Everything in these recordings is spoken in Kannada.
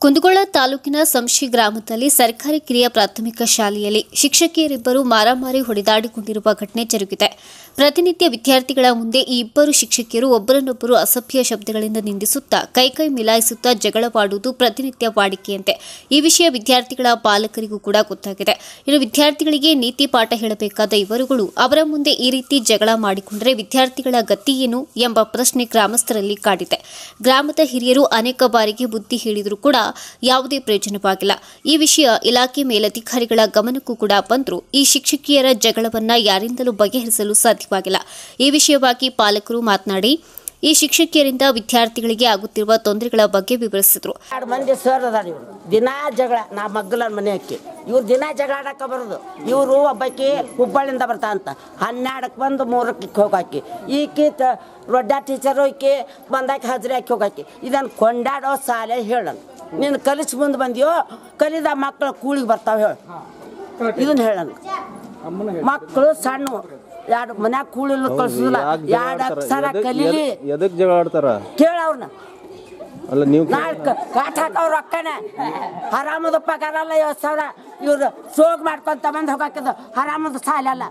ಕುಂದಗೋಳ ತಾಲೂಕಿನ ಸಂಶಿ ಗ್ರಾಮದಲ್ಲಿ ಸರ್ಕಾರಿ ಕಿರಿಯ ಪ್ರಾಥಮಿಕ ಶಾಲೆಯಲ್ಲಿ ಶಿಕ್ಷಕಿಯರಿಬ್ಬರು ಮಾರಾಮಾರಿ ಹೊಡೆದಾಡಿಕೊಂಡಿರುವ ಘಟನೆ ಜರುಗಿದೆ ಪ್ರತಿನಿತ್ಯ ವಿದ್ಯಾರ್ಥಿಗಳ ಮುಂದೆ ಈ ಇಬ್ಬರು ಶಿಕ್ಷಕಿಯರು ಒಬ್ಬರನ್ನೊಬ್ಬರು ಅಸಭ್ಯ ಶಬ್ದಗಳಿಂದ ನಿಂದಿಸುತ್ತಾ ಕೈಕೈ ಮಿಲಾಯಿಸುತ್ತಾ ಜಗಳವಾಡುವುದು ಪ್ರತಿನಿತ್ಯ ವಾಡಿಕೆಯಂತೆ ಈ ವಿಷಯ ವಿದ್ಯಾರ್ಥಿಗಳ ಪಾಲಕರಿಗೂ ಕೂಡ ಗೊತ್ತಾಗಿದೆ ಇನ್ನು ವಿದ್ಯಾರ್ಥಿಗಳಿಗೆ ನೀತಿ ಪಾಠ ಹೇಳಬೇಕಾದ ಇವರುಗಳು ಅವರ ಮುಂದೆ ಈ ರೀತಿ ಜಗಳ ಮಾಡಿಕೊಂಡರೆ ವಿದ್ಯಾರ್ಥಿಗಳ ಗತಿ ಏನು ಎಂಬ ಪ್ರಶ್ನೆ ಗ್ರಾಮಸ್ಥರಲ್ಲಿ ಕಾಡಿದೆ ಗ್ರಾಮದ ಹಿರಿಯರು ಅನೇಕ ಬಾರಿಗೆ ಬುದ್ಧಿ ಹೇಳಿದರೂ ಕೂಡ ಯಾವುದೇ ಪ್ರಯೋಜನವಾಗಿಲ್ಲ ಈ ವಿಷಯ ಇಲಾಖೆ ಮೇಲಧಿಕಾರಿಗಳ ಗಮನಕ್ಕೂ ಕೂಡ ಬಂದರೂ ಈ ಶಿಕ್ಷಕಿಯರ ಜಗಳವನ್ನ ಯಾರಿಂದಲೂ ಬಗೆಹರಿಸಲು ಸಾಧ್ಯವಾಗಿಲ್ಲ ಈ ವಿಷಯವಾಗಿ ಪಾಲಕರು ಮಾತನಾಡಿ ಈ ಶಿಕ್ಷಕಿಯರಿಂದ ವಿದ್ಯಾರ್ಥಿಗಳಿಗೆ ಆಗುತ್ತಿರುವ ತೊಂದರೆಗಳ ಬಗ್ಗೆ ವಿವರಿಸಿದರು ಎರಡು ಮಂದಿ ಸರ್ ಅದಾರ ಇವ್ರು ದಿನಾ ಜಗಳ ನಾ ಮಗ್ಗಲ ಮನೆ ಅಕ್ಕಿ ಇವ್ರು ದಿನಾ ಜಗಳ ಆಡಕ್ಕೆ ಬರೋದು ಇವರು ಒಬ್ಬಾಕಿ ಹುಬ್ಬಳ್ಳಿಯಿಂದ ಬರ್ತಾ ಅಂತ ಹನ್ನೆರಡಕ್ಕೆ ಬಂದು ಮೂರಕ್ಕೆ ಹೋಗಾಕಿ ಈಕಿ ತ ರೊಡ್ಡ ಟೀಚರು ಈಕಿ ಬಂದಾಕಿ ಹಾಜರಿ ಹಾಕಿ ಹೋಗಾಕಿ ಇದನ್ನು ಕೊಂಡಾಡೋ ಸಾಲೆ ಹೇಳನ್ ನೀನು ಕಲಿಸಿ ಮುಂದೆ ಬಂದಿಯೋ ಕಲಿದ ಮಕ್ಕಳು ಕೂಳಿಗೆ ಬರ್ತಾವೆ ಹೇಳು ಇದನ್ನ ಹೇಳನ್ ಮಕ್ಕಳು ಸಣ್ಣ ಎರಡು ಮನ್ಯಾಗ ಕೂಳಿಲ್ಲ ಕಳ್ಸೋದಿಲ್ಲ ಎರಡು ಅಕ್ಷರ ಕಲೀಲಿ ಎದಕ್ ಜಗಳ ಆಡ್ತಾರ ಕೇಳ ಅವ್ರನ್ನ ಅಲ್ಲ ನೀವು ನಾಲ್ಕು ಕಾಟ್ ಹಾಕವ್ರ ರೊಕ್ಕನ ಹರಾಮದ ಪಗಾರ ಅಲ್ಲ ಐವತ್ತು ಸಾವಿರ ಇವ್ರು ಸೋಗ್ ಮಾಡ್ಕೊಂತ ಬಂದು ಹೋಗಾಕಿದ ಹರಾಮದ ಸಾಲ ಅಲ್ಲ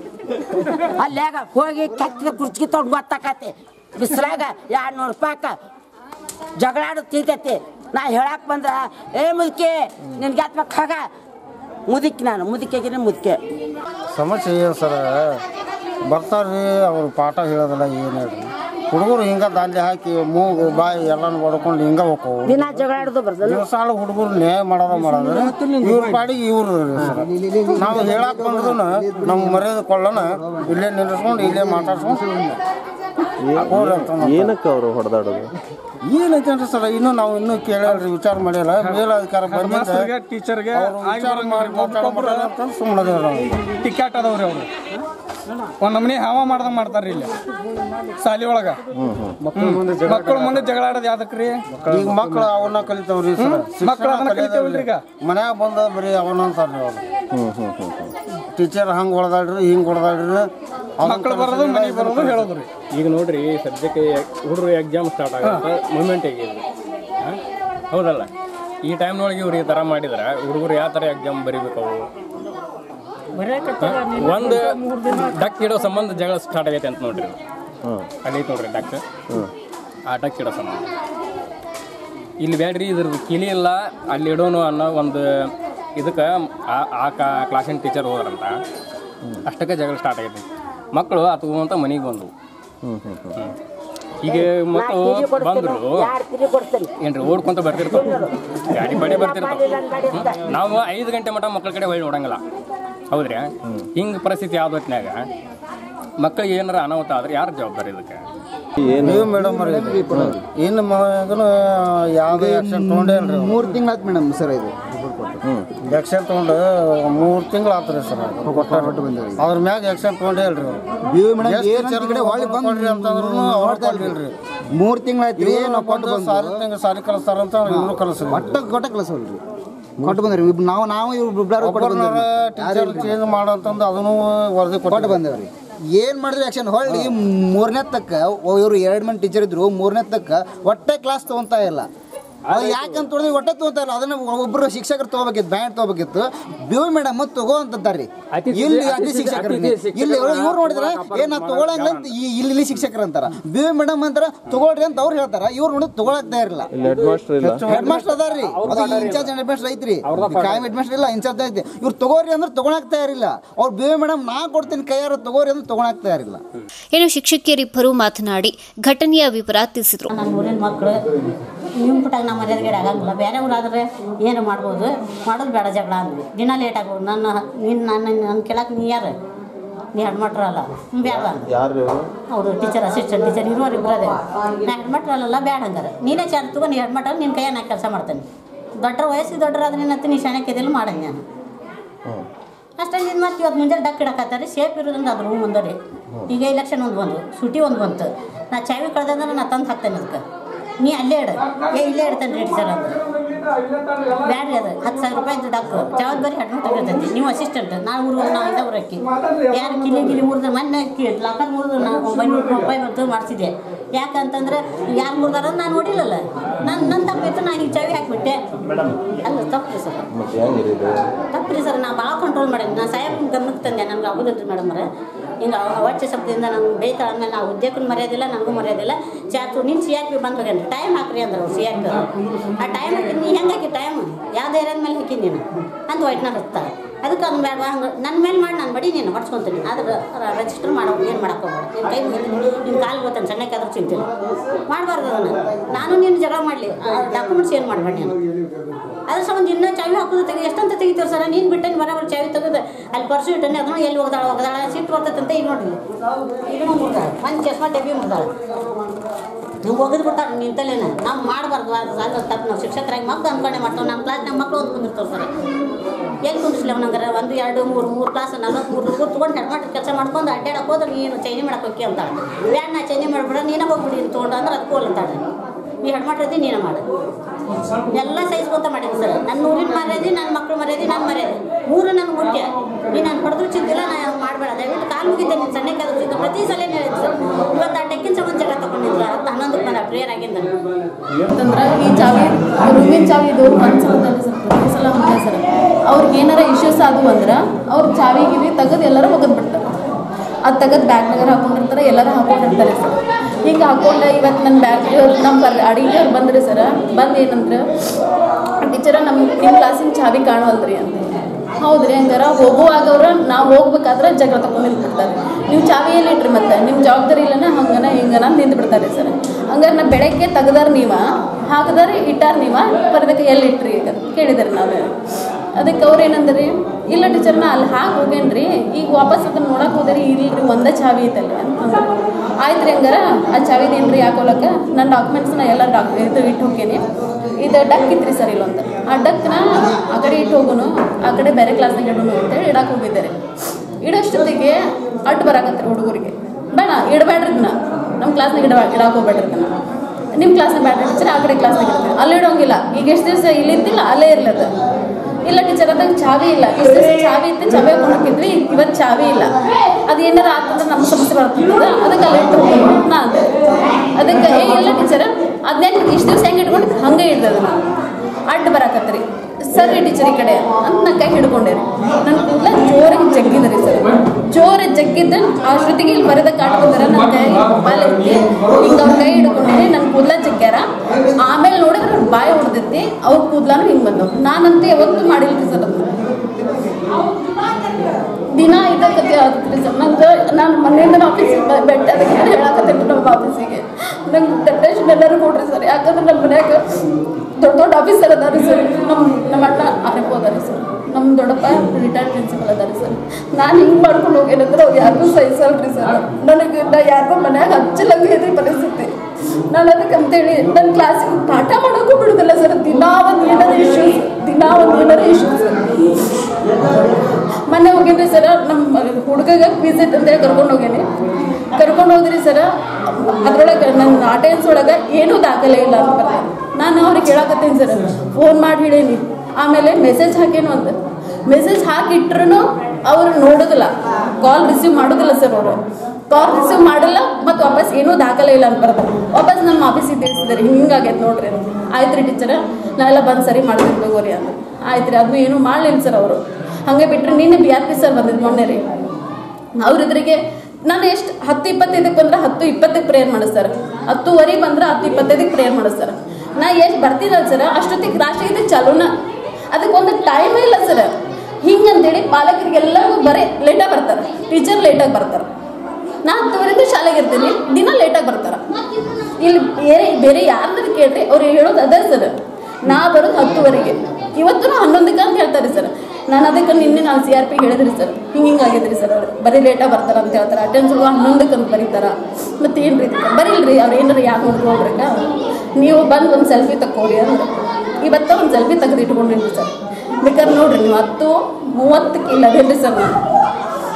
ಅಲ್ಲಾಗ ಹೋಗಿ ಕತ್ತಿದ ಕುರ್ಚಿಗೆ ತೊಗೊಂಡು ಗೊತ್ತಾಕತಿ ಬಿಸಿಲಾಗ ಎರಡು ನೂರು ರೂಪಾಯ್ಕ ಜಗಳಾಡು ತಿಳ್ಕತಿ ನಾ ಹೇಳಕ್ ಬಂದ್ರ ಏ ಮುದುಕಿ ನಿನ್ಗೆ ಹತ್ಬೇಕು ಹಾಗ ಮುದುಕಿ ನಾನು ಮುದುಕಿಗೆ ಮುದುಕೆ ಸಮಸ್ಯೆ ಏನು ಸರ ಬರ್ತಾರ್ರಿ ಅವ್ರು ಪಾಠ ಹೇಳೋದಿಲ್ಲ ಏನು ಹೇಳ್ರಿ ಹುಡುಗರು ಹಿಂಗೆ ದಾಂಡೆ ಹಾಕಿ ಮೂಗು ಬಾಯಿ ಎಲ್ಲಾನು ಹೊಡ್ಕೊಂಡು ಹಿಂಗೆ ಹೋಗ್ಕೋವು ದಿನ ಜಗಳಾಡೋದು ಬರ್ತದೆ ದಿವಸಾಲ ಹುಡುಗರು ನ್ಯಾಯ ಮಾಡೋದ ಮಾಡೋದ್ರೆ ಇವ್ರ ಪಾಡಿಗೆ ಇವ್ರು ಸರ್ ನಾವು ಹೇಳಕ್ ಬಂದ್ರು ನಮ್ಗೆ ಮರ್ಯಾದೆ ಕೊಳ್ಳೋಣ ಇಲ್ಲೇ ನಿಲ್ಲಿಸ್ಕೊಂಡು ಇಲ್ಲೇ ಮಾತಾಡ್ಸ್ಕೊಂಡು ಹೋಗ್ರಿ ಅಂತ ನಾವು. ಏನಕ್ಕೆ ಅವರು ಹೊಡೆದಾಡೋದು ಏನೈತೆ ಸರ್ ಇನ್ನೂ ನಾವು ಇನ್ನೂ ಕೇಳಲ್ರಿ ವಿಚಾರ ಮಾಡಿಲ್ಲ ಮೇಲಾಧಿಕಾರ ಬಂದಿದ್ದೆ ಟೀಚರ್ಗೆ ಅವ್ರು ವಿಚಾರ ಮಾಡಿ ಮಾತಾಡೋ ಅಂತ ಸುಮ್ಮನೆ ನಾವು ಟಿಕೆಟ್ ಅದಾವ್ರಿ ಅವ್ರು ಒಂದ್ ನಮ್ನಿ ಹಾವ ಮಾಡ್ದಂಗ್ ಮಾಡ್ತಾರ್ರಿ ಇಲ್ಲಿ ಸಾಲಿ ಒಳಗ ಮಕ್ಕಳು ಮುಂದೆ ಜಗಳ ಆಡೋದು ಯಾವ್ದಕ್ರಿ ಈಗ ಮಕ್ಕಳು ಅವನ್ನ ಕಲಿತಾವ್ರಿ ಸರ್ ಮಕ್ಳು ಅದನ್ನ ಕಲಿತಾವಲ್ರಿ ಈಗ? ಮನ್ಯಾಗ ಬಂದ ಬರೀ ಅವನ ಅಂತಾರ್ರಿ ಅವ್ರು ಟೀಚರ್ ಹಂಗೆ ಹೊಡೆದಾಡ್ರಿ ಹಿಂಗೆ ಹೊಡೆದಾಡ್ರಿ ಮಕ್ಕಳು ಬರೋದು ಮನೆಗೆ ಬರೋದು ಹೇಳೋದ್ರಿ ಈಗ ನೋಡ್ರಿ ಸದ್ಯಕ್ಕೆ ಹುಡುಗರು ಎಕ್ಸಾಮ್ ಸ್ಟಾರ್ಟ್ ಆಗುತ್ತೆ ಮೂಮೆಂಟ್ ಈಗ ಇದು. ಹಾ? ಹೌದಲ್ಲ ಈ ಟೈಮ್ನೊಳಗೆ ಇವ್ರು ಈ ಥರ ಮಾಡಿದ್ರೆ ಹುಡುಗರು ಯಾವ ಥರ ಎಕ್ಸಾಮ್ ಬರೀಬೇಕು ಅವು ಹಾ? ಒಂದು ಡಕ್ ಇಡೋ ಸಂಬಂಧ ಜಗಳ ಸ್ಟಾರ್ಟ್ ಆಗೈತೆ ಅಂತ ನೋಡ್ರಿ ಇದು. ಅಲ್ಲಿ ಐತೆ ನೋಡ್ರಿ ಡಕ್ ಆ ಡಕ್ ಇಡೋ ಸಂಬಂಧ ಇಲ್ಲಿ ಬೇಡ್ರಿ ಇದ್ರದ್ದು ಕಿಲಿ ಇಲ್ಲ ಅಲ್ಲಿ ಇಡೋನು ಅನ್ನೋ ಒಂದು ಇದಕ್ಕೆ ಆ- ಆ ಕ್ಲಾಸಿನ ಟೀಚರ್ ಹೋದ್ರಂತ ಅಷ್ಟಕ್ಕೆ ಜಗಳ ಸ್ಟಾರ್ಟ್ ಆಗೈತೆ ಮಕ್ಕಳು ಹತ್ಕೊಂತ ಮನೆಗೆ ಬಂದವು ಹ್ಮ್. ಈಗ ಮಕ್ಕಳು ಬಂದರು ಯಾರು ತಿರಿ ಕೊಡ್ತೇನೆ ಏನ್ರಿ ಓಡ್ಕೊಂತ ಬರ್ತಿರ್ತಾವ ಗಾಡಿ ಪಾಡಿ ಬರ್ತಿರ್ತಾವ ಹ್ಮ್. ನಾವು ಐದು ಗಂಟೆ ಮಟ್ಟ ಮಕ್ಕಳ ಕಡೆ ಹೊಳ್ಳಿ ನೋಡಂಗಿಲ್ಲ ಹೌದ್ರಿ ಹಿಂಗೆ ಪರಿಸ್ಥಿತಿ ಯಾವ್ದು ಹೊತ್ನ್ಯಾಗ ಮಕ್ಕಳಿಗೆ ಏನಾರ ಅನಾಹುತ ಆದ್ರೆ ಯಾರು ಜವಾಬ್ದಾರಿ ಇದಕ್ಕೆ ನೀವು ಮೇಡಮ್ ಇನ್ನು ಮಗನು ಯಾವುದೇ ಆಕ್ಷನ್ ತೊಗೊಂಡೇ ಇಲ್ರಿ ಮೂರು ತಿಂಗಳಾಯ್ತು ಮೇಡಮ್ ಸರ್ ಇದು ಆಕ್ಷನ್ ತೊಗೊಂಡು ಮೂರು ತಿಂಗಳು ಆತ್ರಿ ಸರ್ ಅದ್ರ ಮ್ಯಾಗ ಆಕ್ಷನ್ ತೊಗೊಂಡೇ ಇಲ್ರಿ ಅವ್ರು. ಬಿವಿ ಮೇಡಮ್ ಎಷ್ಟ್ ಏನಂತ teacher ಈ ಕಡೆ ಹೊಳ್ಳಿ ಬಂದು ಕೊಡ್ರಿ ಅಂತಂದ್ರೂ ಅವ್ರು ಕೊಡ್ಲಿಲ್ರಿ ಮೂರು ತಿಂಗಳಾಯ್ತು ರೀ ನಾವು ಕೊಟ್ಟು ಬಂದು ಸಾರಿ ತಿಂಗಳು ಸಾರಿ ಕಲಿಸ್ತಾರ ಅಂತ ಇನ್ನೂ ಕಲಿಸಿಲ್ಲ ಒಟ್ಟ ಕೊಟ್ಟ ಕಳಿಸಲ್ರಿ ಕೊಟ್ಟು ಬಂದ್ರಿ ಇಬ್ರು ನಾವು ನಾವು ಇವ್ರು ಇಬ್ಬರು ಕೊಟ್ಟು ಒಬ್ಬರನ್ನಾರ ಬಂದ್ರಿ ಟೀಚರ್ ಚೇಂಜ್ ಮಾಡಂತಂದು ಅದನ್ನು ವರದಿ ಕೊಟ್ಟು ಕೊಟ್ಟು ಬಂದೇವ್ರಿ ಏನ್ ಮಾಡಿದ್ರಿ ಆಕ್ಷನ್ ಹೊಳ್ಳಿ ಮೂರನೇ ತಕ್ಕ ಇವರು ಎರಡು ಮಂದಿ ಟೀಚರ್ ಇದ್ರು ಮೂರನೇ ತಕ್ಕ ಒಟ್ಟೆ ಕ್ಲಾಸ್ ತಗೊಂತಾ ಇಲ್ಲ ಅದು ಯಾಕಂತ ಹೇಳಿದ್ರೆ ಒಟ್ಟೆ ತಗೊಂತಾ ಇಲ್ಲ ಅದನ್ನ ಒಬ್ಬರು ಶಿಕ್ಷಕರು ತಗೋಬೇಕಿತ್ತು ಬ್ಯಾಂಡ್ ತಗೋಬೇಕಿತ್ತು ಬಿ ಮೇಡಮ್ ತಗೋ ಅಂತಂತಾರ್ರಿ ಇಲ್ಲಿ ಅತಿ ಶಿಕ್ಷಕರು ಇಲ್ಲಿ ಇವ್ರು ನೋಡಿದ್ರೆ ಏನ್ ನಾವ್ ತಗೊಳಂಗಿಲ್ಲ ಅಂತ ಈ- ಇಲ್ಲಿ ಇಲ್ಲಿ ಶಿಕ್ಷಕರು ಅಂತಾರ ಬಿ ಮೇಡಮ್ ಅಂತಾರ ತಗೊಳ್ರಿ ಅಂತ ಅವ್ರು ಹೇಳ್ತಾರ ಇವ್ರು ನೋಡಿ ತಗೊಳಕ್ ಇರಲ್ಲ ಇಲ್ಲಿ ಹೆಡ್ ಮಾಸ್ಟರ್ ಇಲ್ಲ ಹೆಡ್ ಮಾಸ್ಟರ್ ಅದಾರ್ರಿ ಅದು ಇನ್ಚಾರ್ಜ್ ಹೆಡ್ ಮಾಸ್ಟರ್ ಐತ್ರಿ ಕಾಯಂ ಹೆಡ್ ಮಾಸ್ಟರ್ ಇಲ್ಲ ಇನ್ಚಾರ್ಜ್ ಐತಿ ಇವ್ರು ತಗೋರಿ ಅಂದ್ರೆ ತಗೊಳಕ್ ತಯಾರಿಲ್ಲ ಅವ್ರು ಬಿ ಮೇಡಮ್ ನಾ ಕೊಡ್ತೀನಿ ಕೈಯಾರ ತಗೋರಿ ಅಂದ್ರೆ ತಗೊಳಕ್ ತಯಾರಿಲ್ಲ ಇನ್ನು ಶಿಕ್ಷಕಿಯರಿಬ್ಬರು ಮಾತನಾಡಿ ಘಟನೆಯ ವಿವರ ತಿಳಿಸಿದರು ನನ್ನ ಊರಿನ ಮಕ್ಕಳು ನಿಮ್ಮ ಪುಟಾಗ ನಮ್ಮ ಮರ್ಯಾದೆಗೆ ಆಗಂಗಿಲ್ಲ ಬೇರೆ ಊರಾದ್ರೆ ಏನು ಮಾಡ್ಬೋದು ಮಾಡೋದು ಬೇಡ ಜಗಳ ಅಂದ್ವಿ ದಿನ ಲೇಟ್ ಆಗ್ಬೋದು ನನ್ನ ನಿನ್ನ ನನ್ನ ನನ್ನ ಕೇಳಕ್ಕೆ ನೀ ಯಾರು ನೀ ಹೆಣ್ಮಟ್ರು ಅಲ್ಲ ಹ್ಞೂ ಬೇಡ ಅಂದ್ರು. ಯಾರು ಅವರು ಟೀಚರ್ ಅಸಿಸ್ಟೆಂಟ್ ಟೀಚರ್ ಇರೋರು ಇಬ್ಬರದೇ ನಾ ಹೆಣ್ಮಟ್ರು ಅಲ್ಲಲ್ಲ ಬೇಡ ಹಂಗಾರೆ ನೀನೇ ಚಾರ್ಜ್ ತಗೋ ನೀ ಹೆಣ್ಮಟ್ರು ನಿನ್ನ ಕೈಯ ನಾ ಕೆಲಸ ಮಾಡ್ತೇನೆ ದೊಡ್ಡ ವಯಸ್ಸು ದೊಡ್ಡರಾದ್ರೆ ನಿನ್ನ ಹತ್ತಿ ನೀ ಶಾಣಕ್ಯದಲ್ಲಿ ಮಾಡಂಗೆ ನಾನು ಅಷ್ಟೇ ನಿನ್ನ ಮತ್ತೆ ಇವತ್ತು ಮುಂಜಾನೆ ಡಕ್ ಇಡಕತ್ತಾರೆ ಸೇಫ್ ಇರೋದ್ರಿಂದ ಅದ್ರ ರೂಮ್ ಒಂದರಿ ಈಗ ಇಲೆಕ್ಷನ್ ಒಂದು ಬಂದು ಸುಟಿ ಒಂದು ಬಂತು ನಾ ಚಾವಿ ಕಳ್ದಂದ್ರೆ ನಾ ತಂದು ಹಾಕ್ತೇನೆ ಅದಕ್ಕೆ ನೀ ಅಲ್ಲೇ ಇಡು ಏ ಇಲ್ಲೇ ಇಡ್ತೇನೆ ರೀ ಟೀಚರ್ ಅಂದ್ರೆ ಬ್ಯಾಡ್ರಿ ಅದು ಹತ್ತು ಸಾವಿರ ರೂಪಾಯಿ ಡಾಕ್ಟ್ರು ಜವಾಬ್ದಾರಿ ಅಡ್ಮಿಟ್ ಆಗಿರ್ತೈತಿ ನೀವು ಅಸಿಸ್ಟೆಂಟ್ ನಾವು ಊರು ನಾವು ಇದೇ ಊರಕ್ಕೆ ಯಾರು ಕಿಲಿ ಕಿಲಿ ಮುರಿದ್ರೆ ಮೊನ್ನೆ ಕಿ ಲಾಕರ್ ಮುರಿದು ನಾನು ಒಂಬೈನೂರು ರೂಪಾಯಿ ಬಂತು ಮಾಡಿಸಿದೆ ಯಾಕಂತಂದ್ರೆ ಯಾರು ಮುರಿದಾರ ನಾನು ನೋಡಿಲ್ಲಲ್ಲ ನಾನು ನನ್ನ ತಪ್ಪಿತ್ತು ನಾನು ಈಗ ಚಾವಿ ಹಾಕಿಬಿಟ್ಟೆ ಅಲ್ಲ ತಪ್ಪು ಸರ್ ಮತ್ತೆ ಹೆಂಗಿರಿ ಇದು ತಪ್ಪ್ರಿ ಸರ್ ನಾ ಭಾಳ ಕಂಟ್ರೋಲ್ ಮಾಡೀನಿ ನಾನು ಸಾಹೇಬ್ ಗಮನಕ್ಕೆ ತಂದೆ ನನಗೆ ಆಗೋದಿಲ್ಲ ಮೇಡಮ್ ಅವ್ರೆ ಹಿಂಗೆ ಅವಾಚ್ಯ ಶಬ್ದದಿಂದ ನಂಗೆ ಬೈತಾ ಆದ್ಮೇಲೆ ನಾವು ಉದ್ಯೋಗಕ್ಕೂ ಮರ್ಯಾದಿಲ್ಲ ನನಗೂ ಮರ್ಯಾದಿಲ್ಲ ಚಾತು ನೀನು ಸಿ ಆರ್ ಪಿ ಬಂದು ಹೋಗ್ಯಾನ ಟೈಮ್ ಹಾಕ್ರಿ ಅಂದ್ರೆ ಅವ್ರು ಸಿ ಆರ್ ಪಿ ಆ ಟೈಮ್ ಹಾಕಿ ನೀ ಹೆಂಗೆ ಹಾಕಿ ಟೈಮ್ ಯಾವ್ದು ಏರಿಯಾದ ಮೇಲೆ ಹಾಕಿ ನೀನು ಅಂತ ವೈಟ್ನಾಗ ಹತ್ತಾರೆ ಅದಕ್ಕೆ ಅವ್ನು ಬೇಡ ಹಂಗೆ ನನ್ನ ಮೇಲೆ ಮಾಡಿ ನಾನು ಬಡಿ ನೀನು ಹೊಡ್ಸ್ಕೊತೀನಿ ಆದ್ರೆ ರಿಜಿಸ್ಟರ್ ಮಾಡೋ ಏನು ಮಾಡಕ್ಕೆ ಹೋಗ್ಬೇಡ ನಿನ್ನ ಕೈ ಮುಗಿತೀನಿ ನಿನ್ನ ಕಾಲು ಗೊತ್ತಾನೆ ಸಣ್ಣಕ್ಕಾದ್ರೂ ಚಿಂತಿಲ್ಲ ಮಾಡಬಾರ್ದು ಅದನ್ನು ನಾನು ನೀನು ಜಗಳ ಮಾಡಲಿ ಡಾಕ್ಯುಮೆಂಟ್ಸ್ ಏನು ಮಾಡಬೇಡ ನೀನು ಅದ್ರ ಸಂಬಂಧ ಇನ್ನೂ ಚಾವಿ ಹಾಕೋದು ತೆಗಿ ಎಷ್ಟಂತ ತೆಗಿತೀವಿ ಸರ್ ನೀನು ಬಿಟ್ಟೆ ಬರೋಬರ್ ಚಾವಿ ತೆಗೆದು ಅಲ್ಲಿ ಪರ್ಸು ಇಟ್ಟನೆ ಅದನ್ನು ಎಲ್ಲಿ ಹೋಗ್ದಾಳ ಹೋಗ್ದಾಳ ಸಿಟ್ಟು ಬರ್ತೈತಂತ ಈಗ ನೋಡಿ ಇದನ್ನು ಮುಗ್ದಾಳ ಒಂದು ಚಸ್ಮಾ ಡಬ್ಬಿ ಮುಗ್ದಾಳ ನೀವು ಒಗದು ಬಿಡ್ತಾರೆ ನಿಂತಲೇನೆ ನಾವು ಮಾಡಬಾರ್ದು ಅದು ಅದು ತಪ್ಪು ನಾವು ಶಿಕ್ಷಕರಾಗಿ ಮಕ್ಕಳು ಅನ್ಕೊಂಡೆ ಮಾಡ್ತಾವೆ ನಮ್ಮ ಕ್ಲಾಸ್ನಾಗ ಮಕ್ಕಳು ಓದ್ ಬಂದಿರ್ತಾವೆ ಸರ್ ಎಲ್ಲಿ ಕುಂದಿಸ್ಲಿ ಅವನಂಗಾರೆ ಒಂದು ಎರಡು ಮೂರು ಮೂರು ಕ್ಲಾಸ್ ನಲ್ವತ್ಮೂರು ಹುಡುಗರು ತೊಗೊಂಡು ಹೆಡ್ ಮಾಡಿ ಕೆಲಸ ಮಾಡ್ಕೊಂಡು ಅಡ್ಡಾಡಕ್ಕೆ ಹೋದ್ರೆ ನೀನು ಚೈನಿ ಮಾಡಕ್ಕೆ ಹೋಗಿ ಅಂತಾಳೆ ಬ್ಯಾಡ ನಾ ಚೈನಿ ಮಾಡಿಬಿಡ ನೀನೇ ಹೋಗ್ಬಿಡಿ ಅಂತ ತೊಗೊಂಡು ಅಂದ್ರೆ ಅದಕ್ಕೂ ಅಂತಾಳೆ ನೀ ಹೆಡ್ ಮಾಡಿರ್ತಿ ನೀನೇ ಮಾಡು ಎಲ್ಲ ಸಹಿಸ್ಕೊಂತ ಮಾಡಿದ್ದೀನಿ ಸರ್ ನನ್ನ ಊರಿನ ಮರ್ಯಾದೆ ನನ್ನ ಮಕ್ಳು ಮರ್ಯಾದೆ ನನ್ನ ಮರ್ಯಾದೆ ಮೂರು ನನಗೆ ಮುಖ್ಯ ನೀ ನಾನು ಹೊಡೆದ್ರು ಚಿಂತಿಲ್ಲ ನಾನು ಮಾಡಬೇಡ ದಯವಿಟ್ಟು ಕಾಲು ಮುಗಿದ್ದೆ ನೀನು ಸಣ್ಣಕ್ಕಾದ್ರೂ ಚಿಂತೆ ಪ್ರತಿ ಸಲ ಹೇಳಿದ್ದು ಸರ್ ಇವತ್ತು ಆ ಟೆಕ್ಕಿನ ಸಂಬಂಧ ಜಗ ತಗೊಂಡಿಲ್ಲ ಹತ್ತು ಹನ್ನೊಂದಕ್ಕೆ ಬಂದ ಪ್ರೇಯರ್ ಆಗಿಂದ ಅಂತಂದ್ರೆ ಈ ಚಾವಿ ರೂಮಿನ ಚಾವಿ ಇದು ಅನ್ಸಲ್ತಲ್ಲ ಸರ್ ಪ್ರತಿ ಸಲ ಹಂಗೆ ಸರ್ ಅವ್ರಿಗೆ ಏನಾರ ಇಶ್ಯೂಸ್ ಆದವು ಅಂದ್ರೆ ಅವ್ರು ಚಾವಿ ಗಿವಿ ತೆಗೆದು ಎಲ್ಲರೂ ಒಗದು ಬಿಡ್ತಾರೆ ಅದು ತೆಗೆದು ಬ್ಯಾಗ್ನಾಗಾರ ಹಾಕೊಂಡಿರ್ತಾರೆ ಎಲ್ಲರೂ ಹಾಕೊಂಡಿರ್ತಾರೆ ಸರ್ ಹಿಂಗೆ ಹಾಕೊಂಡು ಇವತ್ತು ನನ್ನ ಬ್ಯಾಗ್ ನಮ್ಮ ಬರ್ ಅಡಿಗೆಯವ್ರು ಬಂದ್ರಿ ಸರ್ ಬಂದು ಏನಂದ್ರೆ ಟೀಚರ ನಮ್ಮ ನಿಮ್ಮ ಕ್ಲಾಸಿನ ಚಾವಿ ಕಾಣುವಲ್ರಿ ಅಂತ ಹೌದ್ರಿ ಹಂಗಾರ ಹೋಗುವಾಗ ಅವ್ರು ನಾವು ಹೋಗ್ಬೇಕಾದ್ರೆ ಜಗಳ ತಗೊಂಡು ನಿಂತ್ಬಿಡ್ತಾರೆ ನೀವು ಚಾವಿ ಎಲ್ಲಿ ಇಟ್ರಿ ಮತ್ತೆ ನಿಮ್ಮ ಜವಾಬ್ದಾರಿ ಇಲ್ಲನ ಹಂಗನ ಹಿಂಗನ ನಿಂತು ಬಿಡ್ತಾರೆ ಸರ್ ಹಂಗಾರೆ ನಾ ಬೆಳಗ್ಗೆ ತೆಗ್ದಾರ ನೀವ ಹಾಕದಾರ ಇಟ್ಟಾರ ನೀವ ಬರೋದಕ್ಕೆ ಎಲ್ಲಿ ಇಟ್ರಿ ಈಗ ಅಂತ ಕೇಳಿದಾರೆ ನಾವು ಅದಕ್ಕೆ ಅವ್ರು ಏನಂದ್ರಿ ಇಲ್ಲ ಟೀಚರ್ ನಾ ಅಲ್ಲಿ ಹಾಕಿ ಹೋಗೇನ್ರಿ ಈಗ ವಾಪಸ್ ಅದನ್ನ ನೋಡಕ್ಕೆ ಹೋದ್ರಿ ಇಲ್ರಿ ಒಂದೇ ಚಾವಿ ಐತಲ್ಲ ಅಂತಂದ್ರೆ ಆಯ್ತು ರೀ ಹಂಗಾರ ಆ ಚಾವಿದೇನ್ರಿ ಹಾಕೋಲಕ್ಕೆ ನನ್ನ ಡಾಕ್ಯುಮೆಂಟ್ಸ್ನ ಎಲ್ಲ ಡಾಕ್ ಇದು ಇಟ್ಟು ಹೋಗೇನಿ ಇದು ಡಕ್ ಇತ್ರಿ ಸರ್ ಇಲ್ಲೊಂದು ಆ ಡಕ್ನ ಆ ಕಡೆ ಇಟ್ಟು ಹೋಗೋನು ಆ ಕಡೆ ಬೇರೆ ಕ್ಲಾಸ್ನಾಗ ಇಡೋನು ಅಂತೇಳಿ ಇಡಕ್ಕೆ ಹೋಗಿದ್ದಾರೆ ಇಡೋಷ್ಟೊತ್ತಿಗೆ ಅಡ್ಡು ಬರಾಕತ್ರಿ ಹುಡುಗರಿಗೆ ಬೇಡ ಇಡಬೇಡ್ರಿ ಇದನ್ನ ನಮ್ಮ ಕ್ಲಾಸ್ನಾಗ ಇಡ ಇಡಕ್ಕೆ ಹೋಗ್ಬೇಡ್ರಿ ಇದನ್ನ ನಿಮ್ಮ ಕ್ಲಾಸ್ನಾಗ ಬೇಡ ಟೀಚರ್ ಆ ಕಡೆ ಕ್ಲಾಸ್ನಾಗ ಇಡ್ತೀನಿ ಅಲ್ಲಿ ಇಡೋಂಗಿಲ್ಲ ಈಗ ಎಷ್ಟು ದಿವಸ ಇಲ್ಲಿ ಇದ್ದಿಲ್ಲ ಅಲ್ಲೇ ಇರ್ಲದ ಇಲ್ಲ ಟೀಚರ್ ಅದಂಗೆ ಚಾವಿ ಇಲ್ಲ ಇಷ್ಟು ದಿವಸ ಚಾವಿ ಇತ್ತು ಚಾವಿ ಹಾಕೊಂಡು ಹೋಗಿದ್ವಿ ಇವತ್ತು ಚಾವಿ ಇಲ್ಲ ಅದು ಏನಾರ ಆತಂದ್ರೆ ನಮ್ಮ ಸಮಸ್ಯೆ ಬರ್ತದೆ ಅದಕ್ಕೆ ಅಲ್ಲಿ ಇಟ್ಟು ಹೋಗ್ಬೇಕು ನಾ ಅಂದೆ ಅದಕ್ಕೆ ಏ ಇಲ್ಲ ಟೀಚರ್ ಅದನ್ನೇ ಇಷ್ಟು ದಿವಸ ಹೆಂಗೆ ಇಟ್ಕೊಂಡು ಹಂಗೆ ಇಡ್ದದ ಅಡ್ಡ ಬರಾಕತ್ರಿ ಸರಿ ಟೀಚರ್ ಈ ಕಡೆ ಅಂತ ನಾ ಕೈ ಹಿಡ್ಕೊಂಡೆ ನನ್ನ ಕೂದಲ ಜೋರಾಗಿ ಜಗ್ಗಿದ್ರಿ ಸರ್ ಜೋರಾಗಿ ಜಗ್ಗಿದ್ದ ಆ ಶ್ರುತಿಗೆ ಇಲ್ಲಿ ಬರೆದ ಕಾಟ್ಕೊಂಡ್ರ ನನ್ನ ಕೈ ಬಾಲೆ ಹಿಂಗೆ ಅವ್ರ ಕೈ ಹಿಡ್ಕೊಂಡೇನೆ ನನ್ನ ಕೂದಲ ಜಗ್ಗ್ಯಾರ ಆಮೇಲೆ ನೋಡಿದ್ರೆ ಅವ್ರ ಬಾಯಿ ಹೊಡೆದೈತಿ ಅವ್ರ ಕೂದಲಾನು ಹಿಂಗೆ ಬಂದವು ನಾನಂತೂ ಯಾವತ್ತೂ ಮಾಡಿಲ್ರಿ ಸರ್ ಅದನ್ನ ದಿನ ಇದೇ ಕತೆ ಆಗ್ತದೆ ಸರ್ ನಂಗೆ ನಾನು ಮನೆಯಿಂದ ಆಫೀಸಿಗೆ ಬೆಟ್ಟ ಅದಕ್ಕೆ ಹೇಳಕತ್ತೀನಿ ನಮ್ಮ ಆಫೀಸಿಗೆ ನಂಗೆ ಡೆಪ್ರೇಷನ್ ಎಲ್ಲರೂ ಕೊಡ್ರಿ ಸರ್ ಯಾಕಂದ್ರೆ ನಮ್ಮ ಮನ್ಯಾಗ ದೊಡ್ಡ ದೊಡ್ಡ ಆಫೀಸರ್ ಅದಾರೆ ಸರ್ ನಮ್ಮ ನಮ್ಮ ಅಣ್ಣ ಆರಪ್ಪ ಅದಾರೆ ಸರ್ ನಮ್ಮ ದೊಡ್ಡಪ್ಪ ರಿಟೈರ್ಡ್ ಪ್ರಿನ್ಸಿಪಲ್ ಅದಾರೆ ಸರ್ ನಾನು ಹಿಂಗೆ ಮಾಡ್ಕೊಂಡು ಹೋಗೇನಂದ್ರೆ ಅವ್ರು ಯಾರಿಗೂ ಸಹಿಸಲ್ರಿ ಸರ್ ನನಗೆ ನಾ ಯಾರಿಗೂ ಮನ್ಯಾಗ ಹಚ್ಚಲಾಗಿದೆ ಪರಿಸ್ಥಿತಿ ನಾನು ಅದಕ್ಕೆ ಅಂತೇಳಿ ನನ್ನ ಕ್ಲಾಸಿಗೆ ಪಾಠ ಮಾಡೋಕ್ಕೂ ಬಿಡುದಿಲ್ಲ ಸರ್ ದಿನಾ ಒಂದು ಏನಾರ ಇಶ್ಯೂಸ್ ದಿನಾ ಒಂದು ಏನಾರ ಇಶ್ಯೂಸ್ ಮೊನ್ನೆ ಹೋಗಿದ್ರಿ ಸರ ನಮ್ಮ ಹುಡುಗಗೆ ವಿಸಿಟ್ ಅಂತೇಳಿ ಕರ್ಕೊಂಡು ಹೋಗೇನಿ ಕರ್ಕೊಂಡು ಹೋದ್ರಿ ಸರ ಅದ್ರೊಳಗೆ ನನ್ನ ಅಟೆಂಡ್ಸ್ ಒಳಗೆ ಏನೂ ದಾಖಲೆ ಇಲ್ಲ ಅಂತ ಬರ್ತಾರೆ ನಾನು ಅವ್ರಿಗೆ ಹೇಳಕತ್ತೀನಿ ಸರ್ ಫೋನ್ ಮಾಡಿ ಹೇಳೀನಿ ಆಮೇಲೆ ಮೆಸೇಜ್ ಹಾಕೇನು ಅಂತ ಮೆಸೇಜ್ ಹಾಕಿಟ್ರು ಅವರು ನೋಡೋದಿಲ್ಲ ಕಾಲ್ ರಿಸೀವ್ ಮಾಡೋದಿಲ್ಲ ಸರ್ ಅವರು ಕಾಲ್ ರಿಸೀವ್ ಮಾಡಿಲ್ಲ ಮತ್ತು ವಾಪಸ್ ಏನೂ ದಾಖಲೆ ಇಲ್ಲ ಅಂತ ಬರ್ತಾರೆ ವಾಪಸ್ ನಮ್ಮ ಆಫೀಸಿಗೆ ತಿಳಿಸಿದ್ದಾರೆ ಹಿಂಗಾಗೈತೆ ನೋಡ್ರಿ ಅಂತ. ಆಯ್ತು ರೀ ಟೀಚರ್ ನಾವೆಲ್ಲ ಬಂದು ಸರಿ ಮಾಡ್ತೀನಿ ತಗೋರಿ ಅಂತ ಆಯ್ತು ರೀ ಅದನ್ನು ಏನೂ ಮಾಡಲಿಲ್ಲ ಸರ್ ಅವರು ಹಾಗೆ ಬಿಟ್ಟರೆ ನಿನ್ನೆ ಬಿ ಆರ್ ಪಿ ಸರ್ ಬಂದಿದ್ದು ಮೊನ್ನೆ ರೀ ಅವ್ರ ಎದುರಿಗೆ ನಾನು ಎಷ್ಟು ಹತ್ತು ಇಪ್ಪತ್ತೈದಕ್ಕೆ ಬಂದ್ರೆ ಹತ್ತು ಇಪ್ಪತ್ತಕ್ಕೆ ಪ್ರೇಯರ್ ಮಾಡಿಸ್ತಾರೆ ಹತ್ತುವರೆಗೆ ಬಂದ್ರೆ ಹತ್ತು ಇಪ್ಪತ್ತೈದಕ್ಕೆ ಪ್ರೇಯರ್ ಮಾಡಿಸ್ತಾರೆ ನಾ ಎಷ್ಟು ಬರ್ತೀನಲ್ಲ ಸರ್ ಅಷ್ಟೊತ್ತಿಗೆ ರಾಷ್ಟ್ರಗೀತೆ ಚಾಲೂನ ಅದಕ್ಕೆ ಒಂದು ಟೈಮೇ ಇಲ್ಲ ಸರ್ ಹಿಂಗಂತೇಳಿ ಪಾಲಕರಿಗೆಲ್ಲರಿಗೂ ಬರೀ ಲೇಟಾಗಿ ಬರ್ತಾರೆ ಟೀಚರ್ ಲೇಟಾಗಿ ಬರ್ತಾರೆ ನಾ ಹತ್ತುವರೆಯಿಂದ ಶಾಲೆಗೆ ಇರ್ತೀನಿ ದಿನ ಲೇಟಾಗಿ ಬರ್ತಾರೆ ಇಲ್ಲಿ ಬೇರೆ ಬೇರೆ ಯಾರನ್ನ ಕೇಳ್ರಿ ಅವ್ರು ಹೇಳೋದು ಅದೇ ಸರ್ ನಾ ಬರೋದು ಹತ್ತುವರೆಗೆ ಇವತ್ತು ಹನ್ನೊಂದಕ್ಕೆ ಅಂತ ಹೇಳ್ತಾರೆ ಸರ್ ನಾನು ಅದಕ್ಕೆ ನಿನ್ನೆ ನಾನು ಸಿ ಆರ್ ಪಿ ಹೇಳಿದ್ರಿ ಸರ್ ಹಿಂಗೆ ಹಿಂಗೆ ಆಗಿದ್ರಿ ಸರ್ ಅವ್ರು ಬರೀ ಲೇಟಾಗಿ ಬರ್ತಾರೆ ಅಂತ ಹೇಳ್ತಾರೆ ಅಟೆಂಡ್ಸ್ ಹನ್ನೊಂದಕ್ಕೆ ಅಂತ ಬರೀತಾರ ಮತ್ತೆ ಏನು ರೀತಿ ಬರೀಲ್ರಿ ಅವ್ರು ಏನಾರು ಯಾಕೆ ನೋಡ್ರಿ ಹೋಗ್ಬೇಕ ನೀವು ಬಂದು ಒಂದು ಸೆಲ್ಫಿ ತಕ್ಕೋರಿ ಅಂದ್ರೆ ಇವತ್ತು ಒಂದು ಸೆಲ್ಫಿ ತೆಗೆದು ಇಟ್ಕೊಂಡಿರಿ ಸರ್ ಬೇಕಾದ್ರೆ ನೋಡ್ರಿ ನೀವು ಹತ್ತು ಮೂವತ್ತಕ್ಕೆ ಇಲ್ಲ ಅದೇನ್ರಿ ಸರ್ ನಾನು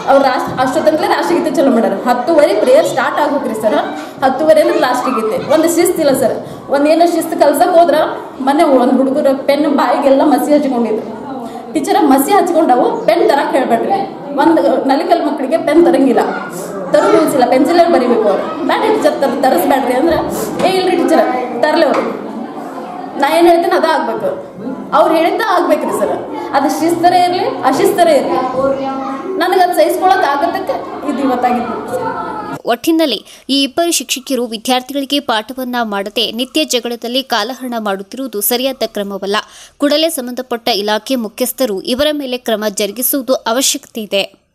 ಅವ್ರು ರಾಷ್ಟ್ರ ಅಷ್ಟೊತ್ತಂತಲೇ ರಾಷ್ಟ್ರಗೀತೆ ಚಲೋ ಮಾಡ್ಯಾರ ಹತ್ತುವರೆ ಪ್ರೇಯರ್ ಸ್ಟಾರ್ಟ್ ಆಗ್ಬೇಕ್ರಿ ಸರ್ ಹತ್ತುವರೆ ಅಂದ್ರೆ ಲಾಸ್ಟ್ ಗೀತೆ ಒಂದು ಶಿಸ್ತಿಲ್ಲ ಸರ್ ಒಂದು ಏನೋ ಶಿಸ್ತು ಕಲ್ಸಕ್ಕೆ ಹೋದ್ರ ಮೊನ್ನೆ ಒಂದು ಹುಡುಗರು ಪೆನ್ ಬಾಯಿಗೆಲ್ಲ ಮಸಿ ಹಚ್ಕೊಂಡಿದ್ರು ಟೀಚರ ಮಸಿ ಹಚ್ಕೊಂಡವು ಪೆನ್ ತರಕ್ಕೆ ಹೇಳ್ಬೇಡ್ರಿ ಒಂದು ನಲಿಕಲ್ ಮಕ್ಕಳಿಗೆ ಪೆನ್ ತರಂಗಿಲ್ಲ ತರು ನಿಲ್ಸಿಲ್ಲ ಪೆನ್ಸಿಲಲ್ಲಿ ಬರಿಬೇಕು ಅವ್ರು ಬೇಡ ಟೀಚರ್ ತರ ತರಿಸ್ಬೇಡ್ರಿ ಅಂದ್ರೆ ಏ ಇಲ್ರಿ ಟೀಚರ್ ತರಲಿ ಅವರು ನಾ ಏನು ಹೇಳ್ತೀನಿ ಅದ ಆಗ್ಬೇಕು ಅವ್ರು ಹೇಳಿದ್ದ ಆಗ್ಬೇಕ್ರಿ ಸರ್ ಅದು ಶಿಸ್ತರೇ ಇರಲಿ ಅಶಿಸ್ತರೇ ಇರಲಿ ನನಗೆ ಅದು ಸಹಿಸ್ಕೊಳಕ್ ಆಗತ್ತಕ್ಕೆ ಇದು ಇವತ್ತಾಗಿತ್ತು ಒಟ್ಟಿನಲ್ಲಿ ಈ ಇಬ್ಬರು ಶಿಕ್ಷಕಿಯರು ವಿದ್ಯಾರ್ಥಿಗಳಿಗೆ ಪಾಠವನ್ನ ಮಾಡದೆ ನಿತ್ಯ ಜಗಳದಲ್ಲಿ ಕಾಲಹರಣ ಮಾಡುತ್ತಿರುವುದು ಸರಿಯಾದ ಕ್ರಮವಲ್ಲ ಕೂಡಲೇ ಸಂಬಂಧಪಟ್ಟ ಇಲಾಖೆ ಮುಖ್ಯಸ್ಥರು ಇವರ ಮೇಲೆ ಕ್ರಮ ಜರುಗಿಸುವುದು ಅವಶ್ಯಕತೆ ಇದೆ